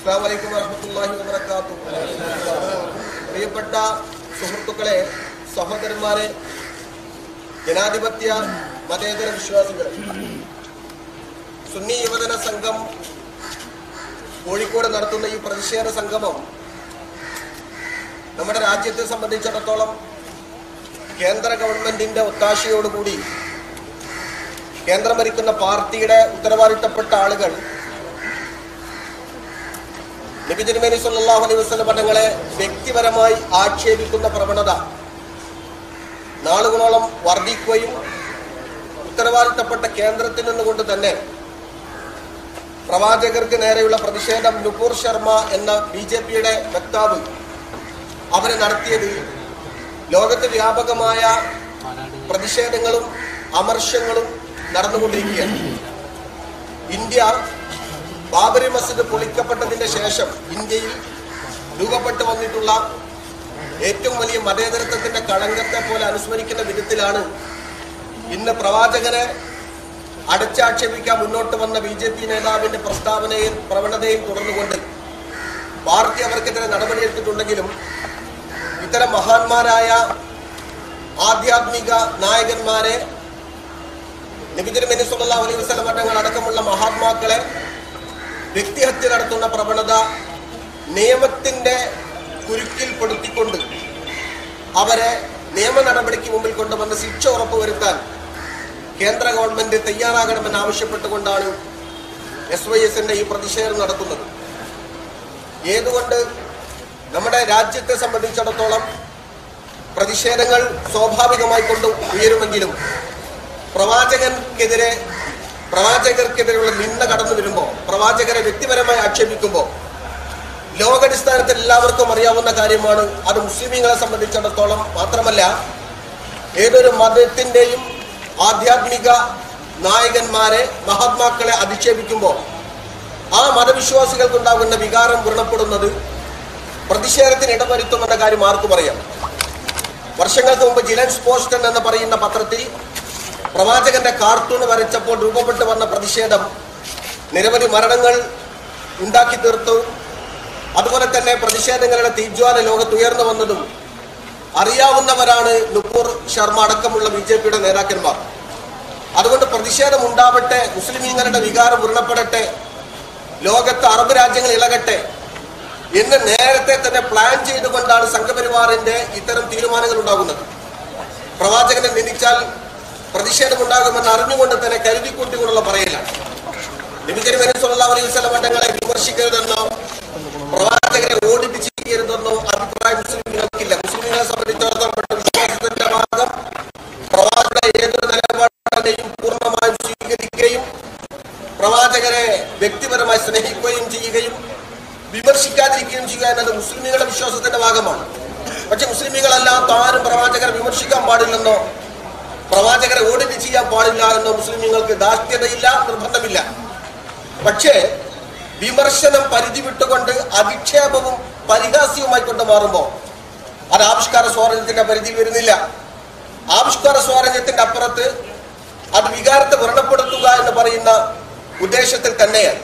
അസ്സാം വലൈക്കും വറഹമത്തല്ലാഹി വബർക്കാത്തു പ്രിയപ്പെട്ട സുഹൃത്തുക്കളെ സഹോദരന്മാരെ ജനാധിപത്യ മതേതര വിശ്വാസികൾ സുന്നി യുവജന സംഘം കോഴിക്കോട് നടത്തുന്ന ഈ പ്രതിഷേധ സംഗമം നമ്മുടെ രാജ്യത്തെ സംബന്ധിച്ചിടത്തോളം കേന്ദ്ര ഗവൺമെന്റിന്റെ ഒത്താശയോടുകൂടി കേന്ദ്രം ഭരിക്കുന്ന പാർട്ടിയുടെ ഉത്തരവാദിത്തപ്പെട്ട ആളുകൾ നബി തിരുമേനി സല്ലല്ലാഹു അലൈഹി വസല്ലം പദങ്ങളെ വ്യക്തിപരമായി ആക്ഷേപിക്കുന്ന പ്രവണത നാളുകളോളം വർദ്ധിക്കുകയും ഉത്തരവാദിത്തപ്പെട്ട കേന്ദ്രത്തിൽ നിന്നുകൊണ്ട് തന്നെ പ്രവാചകർക്ക് നേരെയുള്ള പ്രതിഷേധം നുപൂർ ശർമ്മ എന്ന ബി ജെ പിയുടെ വക്താവ് അവരെ നടത്തിയത് ലോകത്ത് വ്യാപകമായ പ്രതിഷേധങ്ങളും അമർഷങ്ങളും നടന്നുകൊണ്ടിരിക്കുകയാണ് ഇന്ത്യ ബാബരി മസ്ജിദ് പൊളിക്കപ്പെട്ടതിന്റെ ശേഷം ഇന്ത്യയിൽ രൂപപ്പെട്ടു വന്നിട്ടുള്ള ഏറ്റവും വലിയ മതേതരത്വത്തിന്റെ കളങ്കത്തെ പോലെ അനുസ്മരിക്കുന്ന വിധത്തിലാണ് ഇന്ന് പ്രവാചകനെ അടച്ചാക്ഷേപിക്കാൻ മുന്നോട്ട് വന്ന ബി ജെ പി നേതാവിന്റെ പ്രസ്താവനയും പ്രവണതയും തുടർന്നുകൊണ്ട് പാർട്ടി അവർക്കെതിരെ നടപടിയെടുത്തിട്ടുണ്ടെങ്കിലും ഇത്തരം മഹാന്മാരായ ആധ്യാത്മിക നായകന്മാരെ നബിതിരുമനി സല്ലല്ലാഹു അലൈഹി വസല്ലം തങ്ങൾ അടക്കമുള്ള മഹാത്മാക്കളെ വ്യക്തിഹത്യ നടത്തുന്ന പ്രവണത നിയമത്തിന്റെ കുരുക്കിൽ പെടുത്തിക്കൊണ്ട് അവരെ നിയമ നടപടിക്ക് മുമ്പിൽ കൊണ്ടുവന്ന് ശിക്ഷ ഉറപ്പുവരുത്താൻ കേന്ദ്ര ഗവൺമെന്റ് തയ്യാറാകണമെന്ന് ആവശ്യപ്പെട്ടുകൊണ്ടാണ് എസ് വൈ എസിന്റെ ഈ പ്രതിഷേധം നടത്തുന്നത് ഏതുകൊണ്ട് നമ്മുടെ രാജ്യത്തെ സംബന്ധിച്ചിടത്തോളം പ്രതിഷേധങ്ങൾ സ്വാഭാവികമായി കൊണ്ട് ഉയരുമെങ്കിലും പ്രവാചകൻക്കെതിരെ പ്രവാചകർക്കെതിരെയുള്ള നിന്ന കടന്നു വരുമ്പോൾ പ്രവാചകരെ വ്യക്തിപരമായി ആക്ഷേപിക്കുമ്പോൾ ലോകടിസ്ഥാനത്തിൽ എല്ലാവർക്കും അറിയാവുന്ന കാര്യമാണ് അത് മുസ്ലിമീങ്ങളെ സംബന്ധിച്ചിടത്തോളം മാത്രമല്ല ഏതൊരു മതത്തിൻ്റെയും ആധ്യാത്മിക നായകന്മാരെ മഹാത്മാക്കളെ അധിക്ഷേപിക്കുമ്പോൾ ആ മതവിശ്വാസികൾക്കുണ്ടാകുന്ന വികാരം വ്രണപ്പെടുന്നത് പ്രതിഷേധത്തിന് ഇടവരുത്തുമെന്ന കാര്യം ആർക്കും അറിയാം വർഷങ്ങൾക്ക് മുമ്പ് ജിലൻസ് പോസ്റ്റൻ എന്ന് പറയുന്ന പത്രത്തിൽ പ്രവാചകന്റെ കാർട്ടൂൺ വരച്ചപ്പോൾ രൂപപ്പെട്ടു വന്ന പ്രതിഷേധം നിരവധി മരണങ്ങൾ ഉണ്ടാക്കി തീർത്തു അതുപോലെ തന്നെ പ്രതിഷേധങ്ങളുടെ തീജ്വാല ലോകത്ത് ഉയർന്നു വന്നതും അറിയാവുന്നവരാണ് നുപൂർ ശർമ്മ അടക്കമുള്ള ബി ജെ പിയുടെ നേതാക്കന്മാർ അതുകൊണ്ട് പ്രതിഷേധം ഉണ്ടാവട്ടെ മുസ്ലിമീങ്ങളുടെ വികാരം ഉരുണപ്പെടട്ടെ ലോകത്ത് അറബ് രാജ്യങ്ങൾ ഇളകട്ടെ എന്ന് നേരത്തെ തന്നെ പ്ലാൻ ചെയ്തുകൊണ്ടാണ് സംഘപരിവാറിന്റെ ഇത്തരം തീരുമാനങ്ങൾ ഉണ്ടാകുന്നത് പ്രവാചകനെ നിന്ദിച്ചാൽ പ്രതിഷേധമുണ്ടാകുമെന്ന് അറിഞ്ഞുകൊണ്ട് തന്നെ കരുതിക്കൂട്ടിക്കൊണ്ടുള്ള പറയലാണ് നബിക്കരി സല്ലല്ലാഹു അലൈഹി വസല്ലം തങ്ങളെ വിമർശിക്കരുതെന്നോ പ്രവാചകരെ ഓടിപ്പിച്ച് ചെയ്യരുതെന്നോ അഭിപ്രായം മുസ്ലിമുകൾക്കില്ല മുസ്ലിമുകളെ സംബന്ധിച്ചിടത്തോളം പെട്ട വിശ്വാസത്തിന്റെ ഭാഗം പ്രവാചകരുടെ ഏതൊരു നിലപാടിനെയും പൂർണ്ണമായും സ്വീകരിക്കുകയും പ്രവാചകരെ വ്യക്തിപരമായി സ്നേഹിക്കുകയും ചെയ്യുകയും വിമർശിക്കാതിരിക്കുകയും ചെയ്യുക എന്നത് മുസ്ലിമുകളുടെ വിശ്വാസത്തിന്റെ ഭാഗമാണ് പക്ഷെ മുസ്ലിമുകളല്ലാത്ത ആരും പ്രവാചകരെ വിമർശിക്കാൻ പാടില്ലെന്നോ പ്രവാചകരെ ഓഡിറ്റ് ചെയ്യാൻ പാടില്ല എന്നോ മുസ്ലിമുകൾക്ക് ദാഷ്ട്യതയില്ല നിർബന്ധമില്ല പക്ഷേ വിമർശനം പരിധി വിട്ടുകൊണ്ട് അധിക്ഷേപവും പരിഹാസ്യവുമായി കൊണ്ട് മാറുമ്പോൾ അത് ആവിഷ്കാര സ്വാതന്ത്ര്യത്തിന്റെ പരിധി വരുന്നില്ല ആവിഷ്കാര സ്വാതന്ത്ര്യത്തിന്റെ അപ്പുറത്ത് അത് വികാരത്തെ വ്രണപ്പെടുത്തുക എന്ന് പറയുന്ന ഉദ്ദേശത്തിൽ തന്നെയാണ്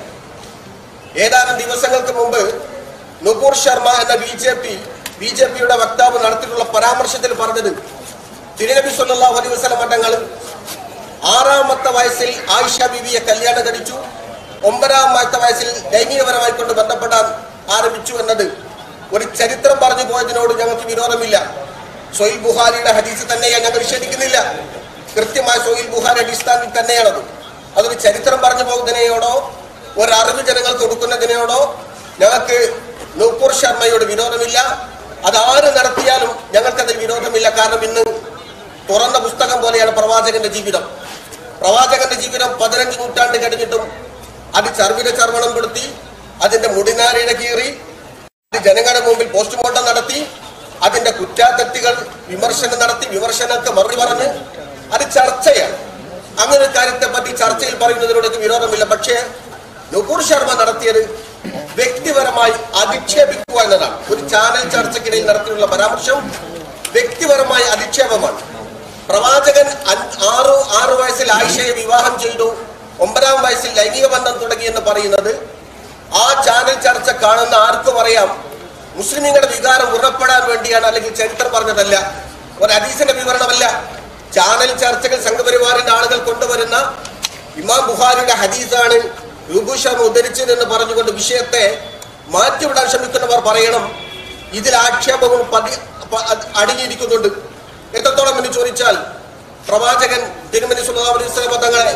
ഏതാനും ദിവസങ്ങൾക്ക് മുമ്പ് നുപൂർ ശർമ്മ എന്ന B J P B J പിയുടെ വക്താവ് നടത്തിയിട്ടുള്ള പരാമർശത്തിൽ പറഞ്ഞത് തിരുനബി സല്ലല്ലാഹു അലൈഹി വസല്ലം മഠങ്ങൾ ആറാമത്തെ വയസ്സിൽ ആയിഷ ബീവിയെ കല്യാണം കഴിച്ചു ഒമ്പതാമത്തെ വയസ്സിൽ ലൈംഗികപരമായി കൊണ്ട് ബന്ധപ്പെടാൻ ആരംഭിച്ചു എന്നത് ഒരു ചരിത്രം പറഞ്ഞു പോയതിനോട് ഞങ്ങൾക്ക് വിരോധമില്ല സൊയിൽ ബുഹാരിയുടെ ഹദീസ് തന്നെയാണ് ഞങ്ങൾ നിഷേധിക്കുന്നില്ല കൃത്യമായ സൊയിൽ ബുഹാരി അടിസ്ഥാനത്തിൽ തന്നെയാണത് അതൊരു ചരിത്രം പറഞ്ഞു പോകുന്നതിനെയോടോ ഒരു അറിവ് ജനങ്ങൾക്ക് കൊടുക്കുന്നതിനോടോ ഞങ്ങൾക്ക് നൂപ്പൂർ ശർമ്മയോട് വിരോധമില്ല അതാര് നടത്തിയാലും ഞങ്ങൾക്കതിൽ വിരോധമില്ല കാരണം ഇന്ന് തുറന്ന പുസ്തകം പോലെയാണ് പ്രവാചകന്റെ ജീവിതം പ്രവാചകന്റെ ജീവിതം പതിനഞ്ച് നൂറ്റാണ്ട് കഴിഞ്ഞിട്ടും അത് ചർവിത ചർവണം കൊടുത്തി അതിന്റെ മുടിനാരിയുടെ കീറി അത് ജനങ്ങളുടെ മുമ്പിൽ പോസ്റ്റ്മോർട്ടം നടത്തി അതിന്റെ കുറ്റാത്തത്തികൾ വിമർശനം നടത്തി വിമർശനങ്ങൾക്ക് മറുപടി പറഞ്ഞ് അത് ചർച്ചയാണ് അങ്ങനെ ഒരു കാര്യത്തെ പറ്റി ചർച്ചയിൽ പറയുന്നതിനോട് എനിക്ക് വിരോധമില്ല പക്ഷേ നുപൂർ ശർമ്മ നടത്തിയത് വ്യക്തിപരമായി അധിക്ഷേപിക്കുക എന്നതാണ് ഒരു ചാനൽ ചർച്ചയ്ക്കിടയിൽ നടത്തിയുള്ള പരാമർശം വ്യക്തിപരമായ അധിക്ഷേപമാണ് പ്രവാചകൻ അഞ്ച്- ആറു ആറു വയസ്സിൽ ആയിഷയെ വിവാഹം ചെയ്തു ഒമ്പതാം വയസ്സിൽ ലൈംഗിക ബന്ധം തുടങ്ങി എന്ന് പറയുന്നത് ആ ചാനൽ ചർച്ച കാണുന്ന ആർക്കും അറിയാം മുസ്ലിമീങ്ങളുടെ വികാരം ഉറപ്പെടാൻ വേണ്ടിയാണ് അല്ലെങ്കിൽ ചരിത്രം പറഞ്ഞതല്ല ഒരു ഹദീസിന്റെ വിവരണമല്ല ചാനൽ ചർച്ചകൾ സംഘപരിവാറിന്റെ ആളുകൾ കൊണ്ടുവരുന്ന ഇമാം ബുഖാരിയുടെ ഹദീസാണ് റുബുഷം ഉദ്ധരിച്ചതെന്ന് പറഞ്ഞുകൊണ്ട് വിഷയത്തെ മാറ്റിവിടാൻ ശ്രമിക്കുന്നവർ പറയണം ഇതിൽ ആക്ഷേപവും പതി പ- അത് അടങ്ങിയിരിക്കുന്നുണ്ട് എത്രത്തോളം എന്ന് ചോദിച്ചാൽ പ്രവാചകൻ തിരുമനി സുല്ലാ അലൈഹി സ്വലമ തങ്ങളെ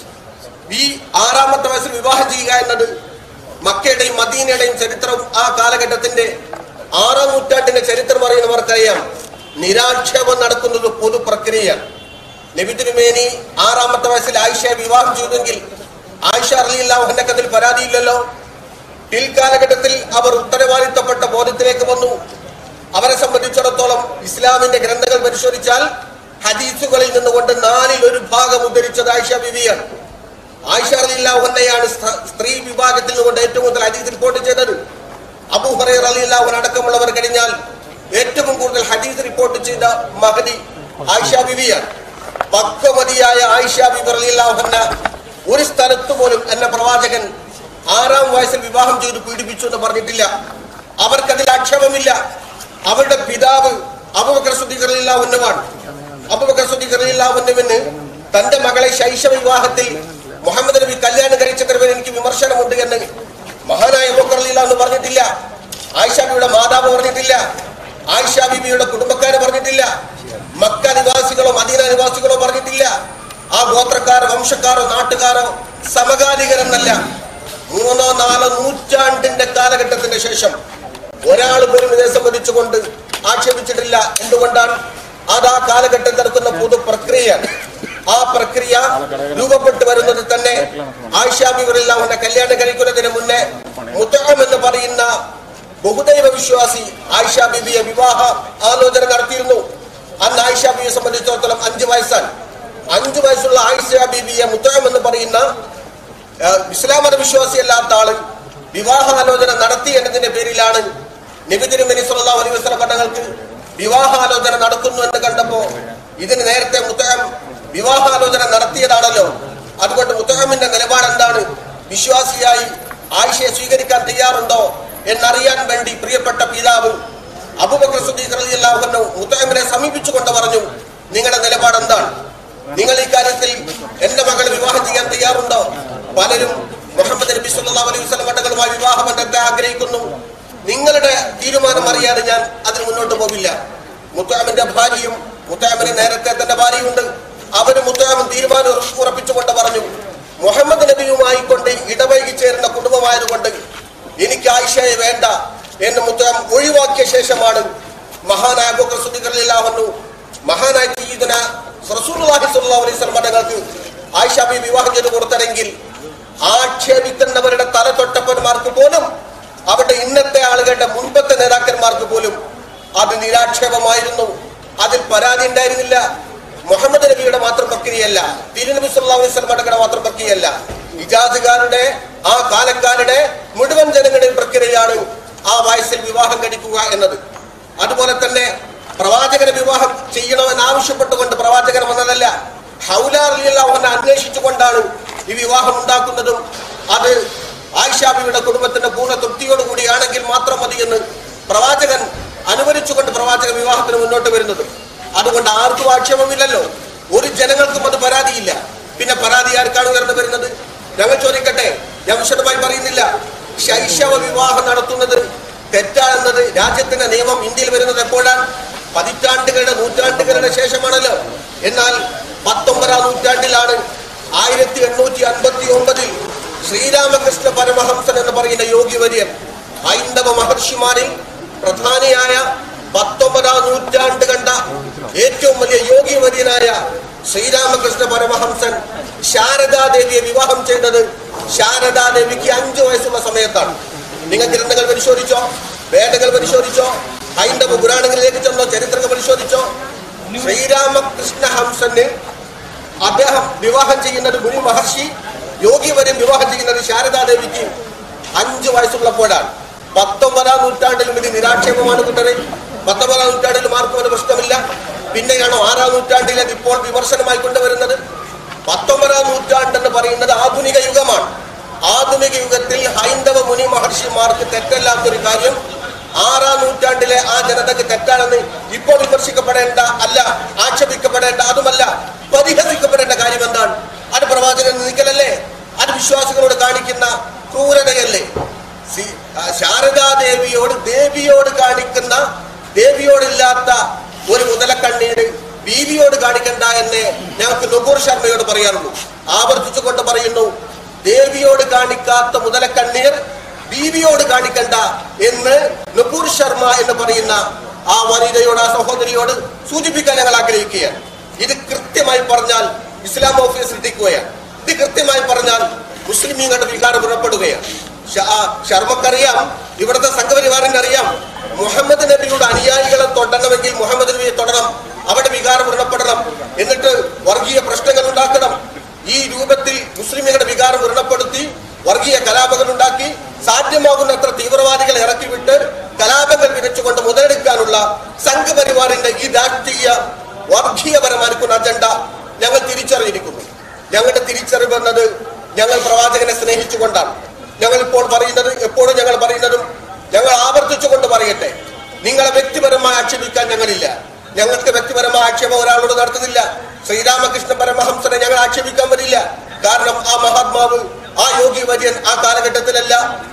ഈ ആറാമത്തെ വയസ്സിൽ വിവാഹം ചെയ്യുക എന്നത് മക്കയുടെയും മദീനയുടെയും ചരിത്രം ആ കാലഘട്ടത്തിന്റെ ആറാം നൂറ്റാണ്ടിന്റെ ചരിത്രം അറിയുന്നവർക്കറിയാം നിരാക്ഷേപം നടക്കുന്നത് പൊതു പ്രക്രിയയാണ് നബി തിരുമേനി ആറാമത്തെ വയസ്സിൽ ആയിഷയെ വിവാഹം ചെയ്തെങ്കിൽ ആയിഷ അറിയില്ല അതിൽ പരാതിയില്ലല്ലോ പിൽക്കാലഘട്ടത്തിൽ അവർ ഉത്തരവാദിത്തപ്പെട്ട ബോധത്തിലേക്ക് വന്നു അവരെ സംബന്ധിച്ചിടത്തോളം ഇസ്ലാമിന്റെ ഗ്രന്ഥങ്ങൾ പരിശോധിച്ചാൽ ഹദീസുകളിൽ നിന്നുകൊണ്ട് നാലിൽ ഒരു ഭാഗം ഉദ്ധരിച്ചത് ആയിഷ ബിവിയാണ് ആയിഷ അലില്ലാഹുന്നയാണ് സ്ത്രീ വിഭാഗത്തിൽ നിന്നുകൊണ്ട് ഏറ്റവും കൂടുതൽ ഹദീസ് റിപ്പോർട്ട് ചെയ്തത് അബൂ ഹുറൈറ അലില്ലാഹുൻ അടക്കമുള്ളവർ കഴിഞ്ഞാൽ ഏറ്റവും കൂടുതൽ ഹദീസ് റിപ്പോർട്ട് ചെയ്ത മഹദി ആയിഷ ബിവിയാണ് പക്വമതിയായ ആയിഷ ബിബി അലില്ലാഹുന്ന ഒരു സ്ഥലത്ത് പോലും എന്നെ പ്രവാചകൻ ആറാം വയസ്സിൽ വിവാഹം ചെയ്ത് പീഡിപ്പിച്ചു എന്ന് പറഞ്ഞിട്ടില്ല അവർക്കതിൽ ആക്ഷേപമില്ല അവരുടെ പിതാവ് അബുബക്കർ സുദ്ദീഖറില്ലാവുന്നവാണ് അബുബക്കർ സുദ്ദീഖറില്ലാവുന്നവന് തന്റെ മകളെ ശൈശവ വിവാഹത്തിൽ മുഹമ്മദ് നബി കല്യാണം കഴിച്ചതിന് എനിക്ക് വിമർശനമുണ്ട് എന്ന് മഹാനായ അബൂബക്കർ അലില്ല എന്ന് പറഞ്ഞിട്ടില്ല ആയിഷ ബിയുടെ മാതാവ് പറഞ്ഞിട്ടില്ല ആയിഷ ബിബിയുടെ കുടുംബക്കാര് പറഞ്ഞിട്ടില്ല മക്ക നിവാസികളോ മദീന നിവാസികളോ പറഞ്ഞിട്ടില്ല ആ ഗോത്രക്കാരോ വംശക്കാരോ നാട്ടുകാരോ സമകാലികരെന്നല്ല മൂന്നോ നാലോ നൂറ്റാണ്ടിന്റെ കാലഘട്ടത്തിന്റെ ശേഷം ഒരാൾ പോലും ഇതേ സംബന്ധിച്ചുകൊണ്ട് ആക്ഷേപിച്ചിട്ടില്ല എന്തുകൊണ്ടാണ് അത് ആ കാലഘട്ടത്തിൽ നടക്കുന്ന പൊതു പ്രക്രിയയാണ് ആ പ്രക്രിയ രൂപപ്പെട്ടു വരുന്നത് തന്നെ ആയിഷാബികളിൽ അവന്റെ കല്യാണം കഴിക്കുന്നതിന് മുന്നേ മുത്തകം എന്ന് പറയുന്ന ബഹുദൈവ വിശ്വാസി ആയിഷ ബിബിയെ വിവാഹ ആലോചന നടത്തിയിരുന്നു അന്ന് ആയിഷ ബിബിയെ സംബന്ധിച്ചിടത്തോളം അഞ്ചു വയസ്സാണ് അഞ്ചു വയസ്സുള്ള ആയിഷ ബിബിയെ മുത്തകം എന്ന് പറയുന്ന ഏഹ് ഇസ്ലാം മത വിശ്വാസിയല്ലാത്ത ആള് വിവാഹാലോചന നടത്തി എന്നതിന്റെ പേരിലാണ് നബി തിരുമനി സല്ലല്ലാഹു അലൈഹി വസല്ലം തങ്ങൾക്ക് വിവാഹാലോചന നടക്കുന്നു എന്ന് കണ്ടപ്പോ ഇതിന് നേരത്തെ മുത്തഹം വിവാഹാലോചന നടത്തിയതാണല്ലോ അതുകൊണ്ട് മുത്തഹമിന്റെ നിലപാട് എന്താണ് വിശ്വാസിയായി ആയിഷയെ സ്വീകരിക്കാൻ തയ്യാറുണ്ടോ എന്നറിയാൻ വേണ്ടി പ്രിയപ്പെട്ട പിതാവ് അബൂബക്കർ സുദ്ദീഖ് റളിയല്ലാഹു അൻഹു മുത്തഹമിനെ സമീപിച്ചുകൊണ്ട് പറഞ്ഞു നിങ്ങളുടെ നിലപാട് എന്താണ് നിങ്ങൾ ഈ കാര്യത്തിൽ എന്റെ മകളെ വിവാഹം ചെയ്യാൻ തയ്യാറുണ്ടോ പലരും മുഹമ്മദ് നബി സല്ലല്ലാഹു അലൈഹി വസല്ലം തങ്ങളുമായി വിവാഹബന്ധത്തെ ആഗ്രഹിക്കുന്നു നിങ്ങളുടെ തീരുമാനം അറിയാതെ ഞാൻ അതിന് മുന്നോട്ട് പോകില്ല മുത്താമിന്റെ ഭാര്യയും മുത്താമിന് നേരത്തെ തന്റെ ഭാര്യയുണ്ട് അവര് മുത്താമൻ തീരുമാനം ഉറ- ഉറപ്പിച്ചുകൊണ്ട് പറഞ്ഞു മുഹമ്മദ് നബിയുമായി കൊണ്ട് ഇടവൈകി ചേരുന്ന കുടുംബമായതുകൊണ്ട് എനിക്ക് ആയിഷയെ വേണ്ട എന്ന് മുത്താം ഒഴിവാക്കിയ ശേഷമാണ് മഹാനായ അബൂബക്കർ സിദ്ദീഖ് റളിയല്ലാഹു അൻഹു മഹാനായ സയ്യിദുന റസൂലുള്ളാഹി സ്വല്ലല്ലാഹു അലൈഹി വസല്ലം തങ്ങൾക്ക് ആയിഷ ബി വിവാഹം ചെയ്ത് കൊടുത്തെങ്കിൽ ആക്ഷേപിക്കുന്നവരുടെ തല തൊട്ടപ്പന്മാർക്ക് പോലും അവരുടെ ഇന്നത്തെ ആളുകളുടെ മുൻപത്തെ നേതാക്കന്മാർക്ക് പോലും അത് നിരാക്ഷേപമായിരുന്നു അതിൽ പരാതി ഉണ്ടായിരുന്നില്ല മുഹമ്മദ് നബിയുടെ മാത്രം പ്രക്രിയയല്ല തിരുനബി സല്ലല്ലാഹു അലൈഹി വസല്ലം തങ്ങളുടെ മാത്രം പ്രക്രിയയല്ല ഇജാസുകാരുടെ ആ കാലക്കാരുടെ മുഴുവൻ ജനങ്ങളുടെയും പ്രക്രിയയാണ് ആ വയസ്സിൽ വിവാഹം കഴിക്കുക എന്നത് അതുപോലെ തന്നെ പ്രവാചകനെ വിവാഹം ചെയ്യണമെന്ന് ആവശ്യപ്പെട്ടുകൊണ്ട് പ്രവാചകൻ വന്നതല്ല ഹൗലാറിയെല്ലാം അന്വേഷിച്ചുകൊണ്ടാണ് ഈ വിവാഹം ഉണ്ടാക്കുന്നതും അത് ആയിഷാബിയുടെ കുടുംബത്തിന്റെ പൂർണ്ണ തൃപ്തിയോടുകൂടിയാണെങ്കിൽ മാത്രം മതി എന്ന് പ്രവാചകൻ അനുവദിച്ചുകൊണ്ട് പ്രവാചക വിവാഹത്തിന് മുന്നോട്ട് വരുന്നത് അതുകൊണ്ട് ആർക്കും ആക്ഷേപമില്ലല്ലോ ഒരു ജനങ്ങൾക്കും അത് പരാതിയില്ല പിന്നെ പരാതി ആർക്കാണ് ഉയർന്നു വരുന്നത് ഞങ്ങൾ ചോദിക്കട്ടെ ഞാൻ വിശദമായി പറയുന്നില്ല ശൈശവ വിവാഹം നടത്തുന്നത് തെറ്റാണെന്നത് രാജ്യത്തിന്റെ നിയമം ഇന്ത്യയിൽ വരുന്നത് എപ്പോഴാണ് പതിറ്റാണ്ടുകളുടെ നൂറ്റാണ്ടുകളുടെ ശേഷമാണല്ലോ എന്നാൽ പത്തൊമ്പതാം നൂറ്റാണ്ടിലാണ് ആയിരത്തി എണ്ണൂറ്റി അൻപത്തി ഒമ്പതിൽ ശ്രീരാമകൃഷ്ണ പരമഹംസൻ എന്ന് പറയുന്ന യോഗി വര്യൻ ഹൈന്ദവ മഹർഷിമാരിൽ പ്രധാനിയായ പത്തൊമ്പതാം നൂറ്റാണ്ട് കണ്ട ഏറ്റവും വലിയ യോഗി വര്യനായ ശ്രീരാമകൃഷ്ണ പരമഹംസൻ ശാരദാദേവിയെ വിവാഹം ചെയ്തത് ശാരദാദേവിക്ക് അഞ്ചു വയസ്സുള്ള സമയത്താണ് നിങ്ങൾ ഗ്രന്ഥങ്ങൾ പരിശോധിച്ചോ വേദങ്ങൾ പരിശോധിച്ചോ ഹൈന്ദവ പുരാണങ്ങളിലേക്ക് ചെന്നോ ചരിത്രങ്ങൾ പരിശോധിച്ചോ ശ്രീരാമകൃഷ്ണ ഹംസന് അദ്ദേഹം വിവാഹം ചെയ്യുന്നത് മുനി മഹർഷി യോഗി വരെ വിവാഹം ചെയ്യുന്നത് ശാരദാദേവിക്ക് അഞ്ചു വയസ്സുള്ളപ്പോഴാണ് പത്തൊമ്പതാം നൂറ്റാണ്ടിലും ഇത് നിരാക്ഷേപമാണ് കൂട്ടരെ പത്തൊമ്പതാം നൂറ്റാണ്ടിലും ആർക്കും ഒരു പ്രശ്നമില്ല പിന്നെയാണോ ആറാം നൂറ്റാണ്ടിൽ അത് ഇപ്പോൾ വിമർശനമായി കൊണ്ടുവരുന്നത് പത്തൊമ്പതാം നൂറ്റാണ്ട് എന്ന് പറയുന്നത് ആധുനിക യുഗമാണ് ആധുനിക യുഗത്തിൽ ഹൈന്ദവ മുനി മഹർഷിമാർക്ക് തെറ്റല്ലാത്തൊരു കാര്യം ആറാം നൂറ്റാണ്ടിലെ ആ ജനതക്ക് തെറ്റാണെന്ന് ഇപ്പോൾ വിമർശിക്കപ്പെടേണ്ട അല്ല ആക്ഷേപിക്കപ്പെടേണ്ട അതുമല്ല പരിഹസിക്കപ്പെടേണ്ട കാര്യം എന്താണ് അത് പ്രവാചകൻ നിൽക്കലല്ലേ അത് വിശ്വാസികളോട് കാണിക്കുന്ന ക്രൂരതയല്ലേ സി- ആ ശാരദാദേവിയോട് ദേവിയോട് കാണിക്കുന്ന ദേവിയോടില്ലാത്ത ഒരു മുതലക്കണ്ണീര് ബീവിയോട് കാണിക്കണ്ട എന്ന് ഞങ്ങൾക്ക് നുപൂർ ശർമ്മയോട് പറയാറുള്ളൂ ആവർത്തിച്ചുകൊണ്ട് പറയുന്നു ദേവിയോട് കാണിക്കാത്ത മുതലക്കണ്ണീർ ബീവിയോട് കാണിക്കണ്ട എന്ന് നുപൂർ ശർമ്മ എന്ന് പറയുന്ന ആ വനിതയോട് ആ സഹോദരിയോട് സൂചിപ്പിക്കാൻ ഞങ്ങൾ ആഗ്രഹിക്കുകയാണ് ഇത് കൃത്യമായി പറഞ്ഞാൽ ഇസ്ലാം ഓഫീസ് ശ്രദ്ധിക്കുകയാണ് ഇത് കൃത്യമായി പറഞ്ഞാൽ മുസ്ലിമീങ്ങളുടെ വികാരം പുറപ്പെടുകയാണ് ഷ- ആ ശർമ്മക്കറിയാം ഇവിടുത്തെ സംഘപരിവാറിന് അറിയാം മുഹമ്മദ് നബിയുടെ അനുയായികളെ തൊടണമെങ്കിൽ മുഹമ്മദ് നബിയെ തൊടണം അവിടെ വികാരം വ്രണപ്പെടണം എന്നിട്ട് വർഗീയ പ്രശ്നങ്ങൾ ഉണ്ടാക്കണം ഈ രൂപത്തിൽ മുസ്ലിമുകളുടെ വികാരം വ്രണപ്പെടുത്തി വർഗീയ കലാപങ്ങൾ ഉണ്ടാക്കി സാധ്യമാകുന്നത്ര തീവ്രവാദികളെ ഇറക്കിവിട്ട് കലാപങ്ങൾ വിതച്ചുകൊണ്ട് മുതലെടുക്കാനുള്ള സംഘപരിവാറിന്റെ ഈ രാഷ്ട്രീയ വർഗീയപരമായിരിക്കുന്ന അജണ്ട ഞങ്ങൾ തിരിച്ചറിഞ്ഞിരിക്കുന്നു ഞങ്ങളുടെ തിരിച്ചറിവ് എന്നത് ഞങ്ങൾ പ്രവാചകനെ സ്നേഹിച്ചുകൊണ്ടാണ് ഞങ്ങൾ ഇപ്പോൾ പറയുന്നത് എപ്പോഴും ഞങ്ങൾ പറയുന്നതും ഞങ്ങൾ ആവർത്തിച്ചുകൊണ്ട് പറയട്ടെ നിങ്ങളെ വ്യക്തിപരമായി ആക്ഷേപിക്കാൻ ഞങ്ങളില്ല ഞങ്ങൾക്ക് വ്യക്തിപരമായ ആക്ഷേപം ഒരാളോട് നടത്തുന്നില്ല ശ്രീരാമകൃഷ്ണ പരമഹംസനെ ഞങ്ങൾ ആക്ഷേപിക്കാൻ വരില്ല കാരണം ആ മഹാത്മാവ് ആ യോഗി വര്യൻ ആ കാലഘട്ടത്തിലല്ല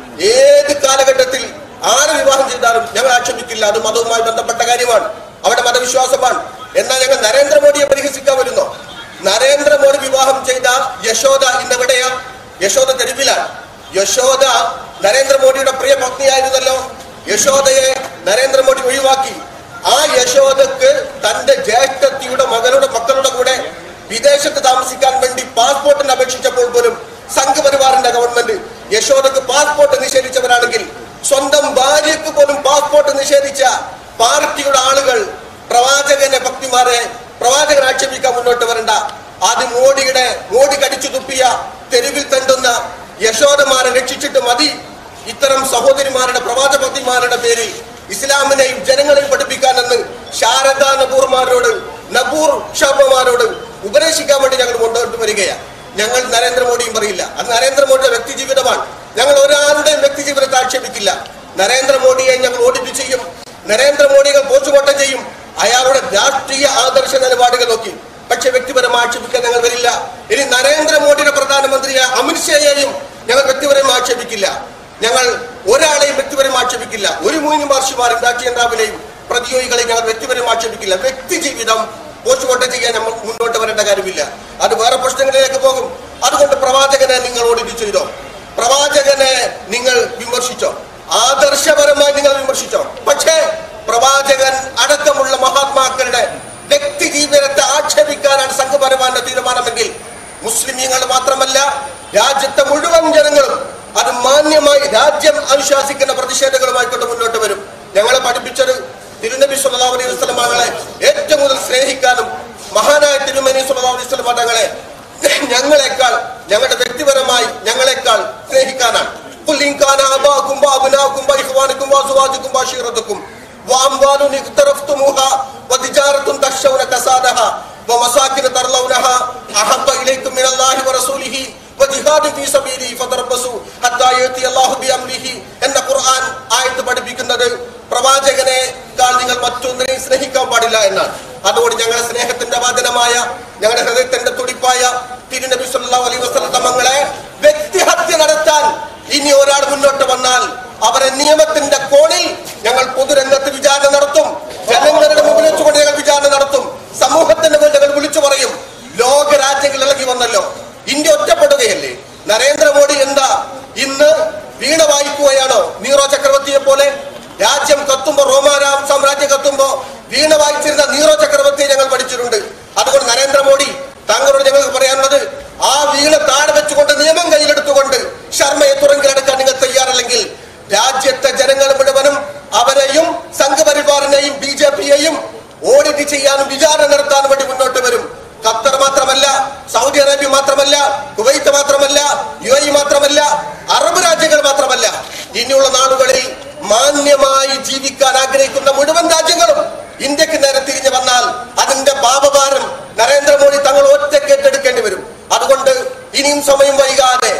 ഏത് കാലഘട്ടത്തിൽ ആര് വിവാഹം ചെയ്താലും ഞങ്ങൾ ആക്ഷേപിക്കില്ല അത് മതവുമായി ബന്ധപ്പെട്ട കാര്യമാണ് അവിടെ മതവിശ്വാസമാണ് എന്നാൽ ഞങ്ങൾ നരേന്ദ്രമോദിയെ പരിഹസിക്കാൻ വരുന്നോ നരേന്ദ്രമോദി വിവാഹം ചെയ്ത യശോദ ഇന്നെവിടെയാ യശോദ തെരുവിലാണ് യശോദ നരേന്ദ്രമോദിയുടെ പ്രിയ പത്നിയായിരുന്നല്ലോ യശോദയെ നരേന്ദ്രമോദി ഒഴിവാക്കി ആ യശോദക്ക് തന്റെ ജ്യേഷ്ഠത്തിയുടെ മകളുടെ മക്കളുടെ കൂടെ വിദേശത്ത് താമസിക്കാൻ വേണ്ടി പാസ്പോർട്ടിന് അപേക്ഷിച്ചപ്പോൾ പോലും സംഘപരിവാറിന്റെ ഗവൺമെന്റ് യശോദക്ക് പാസ്പോർട്ട് നിഷേധിച്ചവരാണെങ്കിൽ സ്വന്തം ഭാര്യക്ക് പോലും പാസ്പോർട്ട് നിഷേധിച്ച പാർട്ടിയുടെ ആളുകൾ പ്രവാചകനെ ഭക്തിമാരെ പ്രവാചകൻ ആക്ഷേപിക്കാൻ മുന്നോട്ട് വരണ്ട ആദ്യം മോഡിയുടെ മോഡി കടിച്ചു തുപ്പിയ തെരുവിൽ തണ്ടുന്ന യശോദമാരെ രക്ഷിച്ചിട്ട് മതി ഇത്തരം സഹോദരിമാരുടെ പ്രവാചകത്തിമാരുടെ പേരിൽ ഇസ്ലാമിനെയും ജനങ്ങളെയും പഠിപ്പിക്കാനെന്ന് ശാരദ നബൂർമാരോട് നബൂർ ഷർമ്മമാരോട് ഉപദേശിക്കാൻ വേണ്ടി ഞങ്ങൾ മുന്നോട്ട് വരികയാണ് ഞങ്ങൾ നരേന്ദ്രമോദിയും പറയില്ല അത് നരേന്ദ്രമോദിയുടെ വ്യക്തി ജീവിതമാണ് ഞങ്ങൾ ഒരാളുടെയും വ്യക്തി ജീവിതത്തെ ആക്ഷേപിക്കില്ല നരേന്ദ്രമോദിയെ ഞങ്ങൾ ഓഡിറ്റ് ചെയ്യും നരേന്ദ്രമോദികൾ പോസ്റ്റ്മോർട്ടം ചെയ്യും അയാളുടെ രാഷ്ട്രീയ ആദർശ നിലപാടുകൾ നോക്കി പക്ഷെ വ്യക്തിപരമായി ആക്ഷേപിക്കാൻ ഞങ്ങൾ വരില്ല ഇനി നരേന്ദ്രമോദിയുടെ പ്രധാനമന്ത്രിയായ അമിത്ഷായെയും ഞങ്ങൾ വ്യക്തിപരമായി ആക്ഷേപിക്കില്ല ഞങ്ങൾ ഒരാളെയും വ്യക്തിപരമായി ആക്ഷേപിക്കില്ല ഒരു മൂന്ന് മാർഷിമാരും രാഷ്ട്രീയന്താവിനെയും പ്രതിയോഗികളെയും ഞങ്ങൾ വ്യക്തിപരമായി ആക്ഷേപിക്കില്ല വ്യക്തി ജീവിതം പോസ്റ്റ്മോർട്ടം ചെയ്യാൻ നമ്മൾ മുന്നോട്ട് വരേണ്ട കാര്യമില്ല അത് വേറെ പ്രശ്നങ്ങളിലേക്ക് പോകും അതുകൊണ്ട് പ്രവാചകനെ നിങ്ങൾ ഓഡിറ്റ് ചെയ്തോ പ്രവാചകനെ നിങ്ങൾ വിമർശിച്ചോ ആദർശപരമായി നിങ്ങൾ വിമർശിച്ചോ പക്ഷേ പ്രവാചകൻ അടക്കമുള്ള മഹാത്മാക്കളുടെ വ്യക്തി ജീവിതത്തെ ആക്ഷേപിക്കാനാണ് സംഘപരമാന്റെ തീരുമാനമെങ്കിൽ മുസ്ലിമീങ്ങൾ മാത്രമല്ല രാജ്യത്തെ മുഴുവൻ ജനങ്ങളും അത് മാന്യമായി രാജ്യം അനുശാസിക്കുന്ന പ്രതിഷേധങ്ങളുമായി കൊണ്ട് മുന്നോട്ട് വരും ഞങ്ങളെ പഠിപ്പിച്ചത് തിരുനബി സല്ലല്ലാഹു അലൈഹി വസല്ലം തങ്ങളെ ഏറ്റവും കൂടുതൽ സ്നേഹിക്കാനും മഹാനായ തിരുമേനി സല്ലല്ലാഹു അലൈഹി വസല്ലം തങ്ങളെ ഞങ്ങളെക്കാൾ ഞങ്ങളുടെ വ്യക്തിപരമായി ഞങ്ങളെക്കാൾ സ്നേഹിക്കാനാണ് قل إن كان آباؤكم وأبناؤكم وإخوانكم وأزواجكم وعشيرتكم وأموال اقترفتموها وتجارة تخشون كسادها ومساكن ترضونها أحب إليكم من الله ورسوله وجهاد في سبيله فتربصوا حتى يأتي الله بأمره എന്ന ഖുർആൻ ആയത്ത് പഠിപ്പിക്കുന്നത് പ്രവാചകനെ നിങ്ങൾ മറ്റൊന്നിനെയും സ്നേഹിക്കാൻ പാടില്ല എന്നാണ് അതുകൊണ്ട് ഞങ്ങളുടെ സ്നേഹത്തിന്റെ വാദനമായ ഞങ്ങളുടെ ഹൃദയത്തിന്റെ തുടിപ്പായ തിരുനബി സല്ലല്ലാഹു അലൈഹി വസല്ലം തങ്ങളെ വ്യക്തിഹത്യ നടത്താൻ ഇനി ഒരാൾ മുന്നോട്ട് വന്നാൽ അവരെ നിയമത്തിന്റെ കോണിൽ ഞങ്ങൾ പൊതുരംഗത്ത് വിചാരണ നടത്തും ജനങ്ങളുടെ മുമ്പിൽ വെച്ചുകൊണ്ട് ഞങ്ങൾ വിചാരണ നടത്തും സമൂഹത്തിന്റെ മുന്നിൽ ഞങ്ങൾ വിളിച്ചു പറയും ലോക രാജ്യങ്ങൾ ഇളകി വന്നല്ലോ ഇന്ത്യ ഒറ്റപ്പെടുകയല്ലേ നരേന്ദ്രമോദി എന്താ ഇന്ന് വീണ വായിക്കുകയാണോ നീറോ ചക്രവർത്തിയെ പോലെ രാജ്യം കത്തുമ്പോ റോമാരാം സാമ്രാജ്യം കത്തുമ്പോ വീണ വായിച്ചിരുന്ന നീറോ ചക്രവർത്തിയെ ഞങ്ങൾ പഠിച്ചിട്ടുണ്ട് അതുകൊണ്ട് നരേന്ദ്രമോദി താങ്കളോട് ഞങ്ങൾക്ക് പറയാനുള്ളത് ആ വീണ താഴെ വെച്ചുകൊണ്ട് നിയമം കയ്യിലെടുത്തുകൊണ്ട് ശർമ്മയെ തുറങ്കിലടക്കാൻ നിങ്ങൾ തയ്യാറല്ലെങ്കിൽ രാജ്യത്തെ ജനങ്ങൾ മുഴുവനും അവരെയും സംഘപരിവാറിനെയും ബി ജെ പിയെയും ഓഡിറ്റ് ചെയ്യാനും വിചാരണ നടത്താനും വേണ്ടി മുന്നോട്ട് വരും ഖത്തർ മാത്രമല്ല സൗദി അറേബ്യ മാത്രമല്ല കുവൈത്ത് മാത്രമല്ല യു എ മാത്രമല്ല അറബ് രാജ്യങ്ങൾ മാത്രമല്ല ഇനിയുള്ള നാളുകളിൽ മാന്യമായി ജീവിക്കാൻ ആഗ്രഹിക്കുന്ന മുഴുവൻ രാജ്യങ്ങളും ഇന്ത്യക്ക് നേരെ തിരിഞ്ഞു വന്നാൽ അതിന്റെ പാപഭാരം നരേന്ദ്രമോദി തങ്ങൾ ഒറ്റ ഏറ്റെടുക്കേണ്ടി വരും അതുകൊണ്ട് ഇനിയും സമയം വൈകാതെ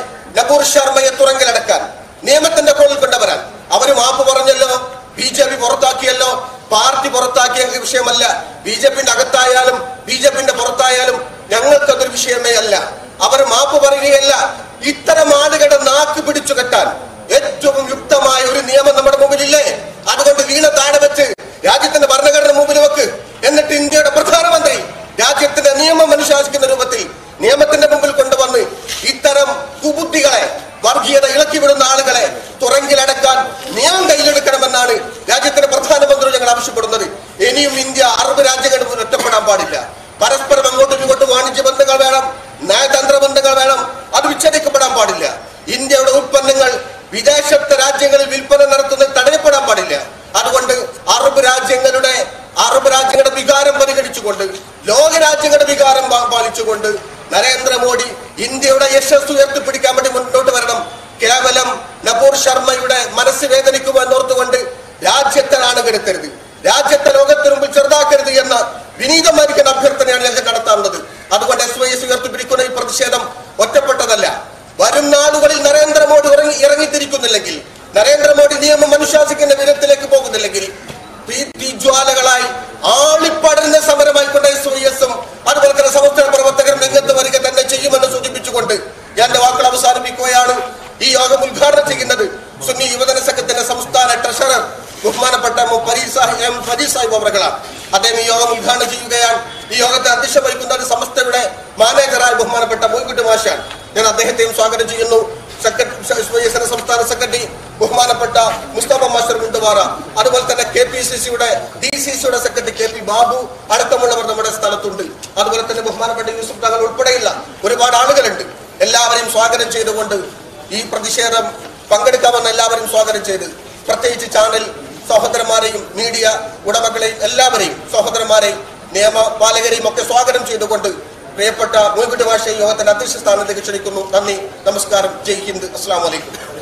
നപൂർ ശർമ്മയെ തുറങ്കിലടക്കാൻ നിയമത്തിന്റെ കോളിൽ കൊണ്ടുവരാൻ അവര് മാപ്പ് പറഞ്ഞല്ലോ ബി ജെ പി പുറത്താക്കിയല്ലോ പാർട്ടി പുറത്താക്കിയ വിഷയമല്ല ബി ജെ പിന്റെ അകത്തായാലും ബി ജെ പിന്റെ പുറത്തായാലും ഞങ്ങൾക്കതൊരു വിഷയമേ അല്ല അവർ മാപ്പ് പറയുകയല്ല ഇത്തരം ആളുകളുടെ നാക്ക് പിടിച്ചു കെട്ടാൻ ഏറ്റവും യുക്തമായ ഒരു നിയമം നമ്മുടെ മുമ്പിലില്ലേ അതുകൊണ്ട് വീണ താഴെ വെച്ച് രാജ്യത്തിന്റെ ഭരണഘടന മുമ്പിൽ വെക്ക് എന്നിട്ട് ഇന്ത്യയുടെ പ്രധാനമന്ത്രി രാജ്യത്തിന്റെ നിയമം അനുശാസിക്കുന്ന രൂപത്തിൽ നിയമത്തിന്റെ മുമ്പിൽ കൊണ്ടുവന്ന് ഇത്തരം കുബുദ്ധികളെ വർഗീയത ഇളക്കി വിടുന്ന ആളുകളെ തുറങ്കിലടക്കാൻ നിയമം കയ്യിലെടുക്കണമെന്നാണ് രാജ്യത്തിന്റെ പ്രധാനമന്ത്രി ഞങ്ങൾ ആവശ്യപ്പെടുന്നത് ഇനിയും ഇന്ത്യ അറബ് രാജ്യങ്ങളുടെ മുന്നിൽ ഒറ്റപ്പെടാൻ പാടില്ല പരസ്പരം അങ്ങോട്ടും ഇങ്ങോട്ടും വാണിജ്യ ബന്ധങ്ങൾ വേണം നയതന്ത്ര ബന്ധങ്ങൾ വേണം അത് വിച്ഛേദിക്കപ്പെടാൻ പാടില്ല ഇന്ത്യയുടെ ഉൽപ്പന്നങ്ങൾ വിദേശത്തെ രാജ്യങ്ങളിൽ വിൽപ്പന നടത്തുന്നത് തടയപ്പെടാൻ പാടില്ല അതുകൊണ്ട് അറബ് രാജ്യങ്ങളുടെ അറബ് രാജ്യങ്ങളുടെ വികാരം പരിഗണിച്ചുകൊണ്ട് ലോക രാജ്യങ്ങളുടെ വികാരം പാ- പാലിച്ചുകൊണ്ട് നരേന്ദ്രമോദി ഇന്ത്യയുടെ യശസ് ഉയർത്തിപ്പിടിക്കാൻ വേണ്ടി മുന്നോട്ട് വരണം കേവലം നപൂർ ശർമ്മയുടെ മനസ്സ് വേദനിക്കുമോ എന്നോർത്തുകൊണ്ട് രാജ്യത്തെ നാണുകെടുത്തരുത് രാജ്യത്തെ ലോകത്തിന് മുമ്പിൽ ചെറുതാക്കരുത് എന്ന വിനീതമായിരിക്കുന്ന അഭ്യർത്ഥനയാണ് ഞങ്ങൾക്ക് നടത്താറുള്ളത് അതുകൊണ്ട് എസ് വൈ എസ് ഉയർത്തിപ്പിടിക്കുന്ന ഈ പ്രതിഷേധം ഒറ്റപ്പെട്ടതല്ല വരും നാളുകളിൽ നരേന്ദ്രമോദി ഇറങ്ങി ഇറങ്ങിത്തിരിക്കുന്നില്ലെങ്കിൽ നരേന്ദ്രമോദി നിയമം അനുശാസിക്കുന്ന വിധത്തിലേക്ക് പോകുന്നില്ലെങ്കിൽ തീ- തീജ്വാലകളായി ആളിപ്പടരുന്ന സമരമായിക്കൊണ്ട് എസ് വൈ എസും അതുപോലെ തന്നെ സമസ്ത പ്രവർത്തകരും രംഗത്ത് വരിക തന്നെ ചെയ്യുമെന്ന് സൂചിപ്പിച്ചുകൊണ്ട് ഞാൻ എന്റെ വാക്കുകൾ അവസാനിപ്പിക്കുകയാണ് ഈ യോഗം ഉദ്ഘാടനം ചെയ്യുന്നത് സുന്നി യുവജന സംഘത്തിന്റെ സംസ്ഥാന ട്രഷറർ ബഹുമാനപ്പെട്ട മു. ഫരീദ് സാഹിബ് എം. ഫരീദ് സാഹിബ് അവറുകളാണ് അദ്ദേഹം ഈ യോഗം ഉദ്ഘാടനം ചെയ്യുകയാണ് ഈ യോഗത്തെ അധ്യക്ഷ വഹിക്കുന്നത് സമസ്തയുടെ മാനേജറായ ബഹുമാനപ്പെട്ട മോയ്കുട്ടി മാഷാൻ ഞാൻ അദ്ദേഹത്തെയും സ്വാഗതം ചെയ്യുന്നു സെക്രട്ടറി സംസ്ഥാന സെക്രട്ടറി ബഹുമാനപ്പെട്ട മുസ്തഫ മാസ്റ്റർ മുന്തവാറ അതുപോലെ തന്നെ കെ പി സി സിയുടെ ഡി സി സിയുടെ സെക്രട്ടറി കെ പി ബാബു അടക്കമുള്ളവർ നമ്മുടെ സ്ഥലത്തുണ്ട് അതുപോലെ തന്നെ ബഹുമാനപ്പെട്ട യൂസുഫ് തങ്ങൾ ഉൾപ്പെടെയുള്ള ഒരുപാട് ആളുകളുണ്ട് എല്ലാവരെയും സ്വാഗതം ചെയ്തുകൊണ്ട് ഈ പ്രതിഷേധം പങ്കെടുക്കാമെന്ന് എല്ലാവരെയും സ്വാഗതം ചെയ്ത് പ്രത്യേകിച്ച് ചാനൽ സഹോദരന്മാരെയും മീഡിയ ഉടമകളെയും എല്ലാവരെയും സഹോദരന്മാരെയും നിയമപാലകരെയും ഒക്കെ സ്വാഗതം ചെയ്തുകൊണ്ട് പ്രിയപ്പെട്ട മൂക്കുട്ടി ഭാഷ യോഗത്തിന്റെ അധ്യക്ഷ സ്ഥാനത്തേക്ക് ക്ഷണിക്കുന്നു നന്ദി നമസ്കാരം ജയ് ഹിന്ദ് അസ്സാം വലൈക്കും